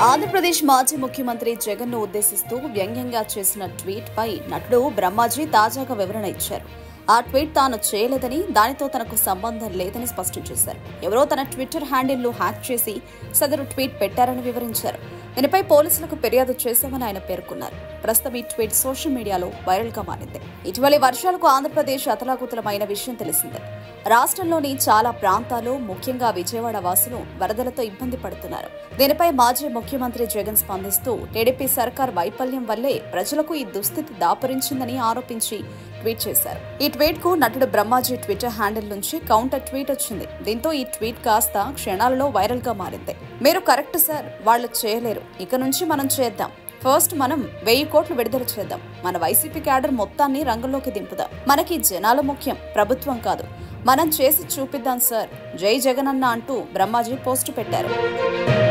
ఆంధ్రప్రదేశ్ మాజీ ముఖ్యమంత్రి జగన్ ను ఉద్దేశిస్తూ వ్యంగ్యంగా చేసిన ట్వీట్ పై నటుడు బ్రహ్మాజీ తాజాగా వివరణ ఇచ్చారు ఆ ట్వీట్ తాను చేయలేదని దానితో తనకు సంబంధం లేదని స్పష్టం చేశారు ఎవరో తన ట్విట్టర్ హ్యాండిల్ను హ్యాక్ చేసి సదరు ట్వీట్ పెట్టారని వివరించారు దీనిపై పోలీసులకు ఫిర్యాదు చేశామని ఆయన పేర్కొన్నారు ప్రస్తుతం ఈ ట్వీట్ సోషల్ మీడియాలో వైరల్ గా మారింది ఇటీవలి వర్షాలకు ఆంధ్రప్రదేశ్ అతలాకుతలమైన విషయం తెలిసిందే రాష్ట్రంలోని చాలా ప్రాంతాలు ముఖ్యంగా విజయవాడ వాసులు వరదలతో ఇబ్బంది పడుతున్నారు దీనిపై మాజీ ముఖ్యమంత్రి జగన్ స్పందిస్తూ టీడీపీ సర్కార్ వైఫల్యం వల్లే ప్రజలకు ఈ దుస్థితి దాపురించిందని ఆరోపించి ట్వీట్ చేశారు ఈ ట్వీట్ కు నటుడు బ్రహ్మాజీ ట్విట్టర్ హ్యాండిల్ నుంచి కౌంటర్ ట్వీట్ వచ్చింది దీంతో ఈ ట్వీట్ కాస్త క్షణాలలో వైరల్ గా మారింది మీరు కరెక్ట్ సార్ వాళ్ళు చేయలేరు ఇక నుంచి మనం చేద్దాం ఫస్ట్ మనం వెయ్యి కోట్లు విడుదల చేద్దాం మన వైసీపీ క్యాడర్ మొత్తాన్ని రంగంలోకి దింపుదాం మనకి జనాలు ముఖ్యం ప్రభుత్వం కాదు మనం చేసి చూపిద్దాం సార్ జై జగనన్న అంటూ బ్రహ్మాజీ పోస్టు పెట్టారు